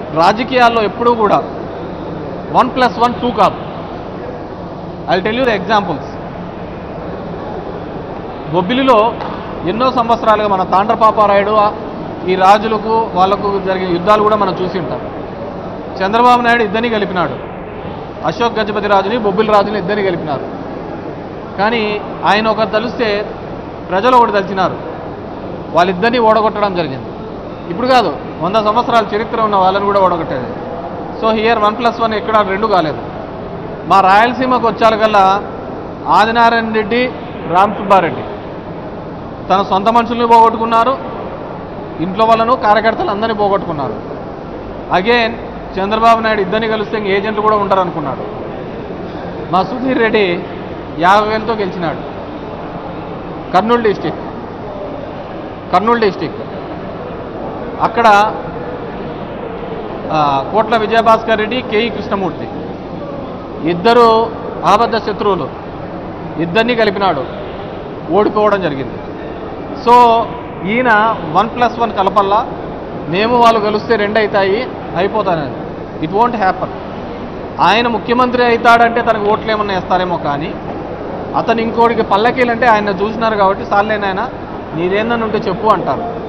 రాజకీయాల్లో ఎప్పుడూ కూడా వన్ ప్లస్ వన్ టూ కాదు I tell you the examples బొబ్బిలిలో ఎన్నో సంవత్సరాలుగా మన తాండ్రపాపారాయుడు ఆ- ఈ రాజులకు వాళ్ళకు జరిగిన యుద్ధాలు కూడా మనం చూసి ఉంటాం చంద్రబాబు నాయుడు ఇద్దరిని కలిపినాడు అశోక్ గజపతి రాజుని బొబ్బిలి రాజుని ఇద్దరిని కలిపినారు కానీ ఆయన ఒకరు తలిస్తే ప్రజలు ఒకటి తలిచినారు వాళ్ళిద్దరిని ఓడగొట్టడం జరిగింది ఇప్పుడు కాదు వంద సంవత్సరాల చరిత్ర ఉన్న వాళ్ళని కూడా ఓడగొట్టేది so here one plus one ఎక్కడ రెండు కాలేదు మా రాయలసీమకు వచ్చాకల్లా ఆదినారాయణ రెడ్డి రామ్ సుబ్బారెడ్డి తన సొంత మనుషుల్ని పోగొట్టుకున్నారు ఇంట్లో వాళ్ళను కార్యకర్తలు అందరినీ పోగొట్టుకున్నారు అగైన్ చంద్రబాబు నాయుడు ఇద్దరిని కలిస్తే ఇంక ఏజెంట్లు కూడా ఉంటారు అనుకున్నాడు మా సుధీర్ రెడ్డి యాభై వేలతో గెలిచినాడు కర్నూలు డిస్టిక్ కర్నూలు డిస్టిక్ అక్కడ ఆ, కోట్ల విజయభాస్కర్ రెడ్డి కేఈ కృష్ణమూర్తి ఇద్దరు ఆబద్ధ శత్రువులు ఇద్దరిని కలిపినాడు ఓడిపోవడం జరిగింది సో ఈయన వన్ ప్లస్ వన్ కలపల్లా మేము వాళ్ళు కలిస్తే రెండు అవుతాయి అయిపోతానని ఇట్ వోంట్ హ్యాపన్ ఆయన ముఖ్యమంత్రి అవుతాడంటే తనకు ఓట్లు ఏమన్నా వేస్తారేమో కానీ అతను ఇంకోటికి పల్లకీలంటే ఆయన చూసినారు కాబట్టి సార్లేనాయన నీదేందని ఉంటే చెప్పు అంటారు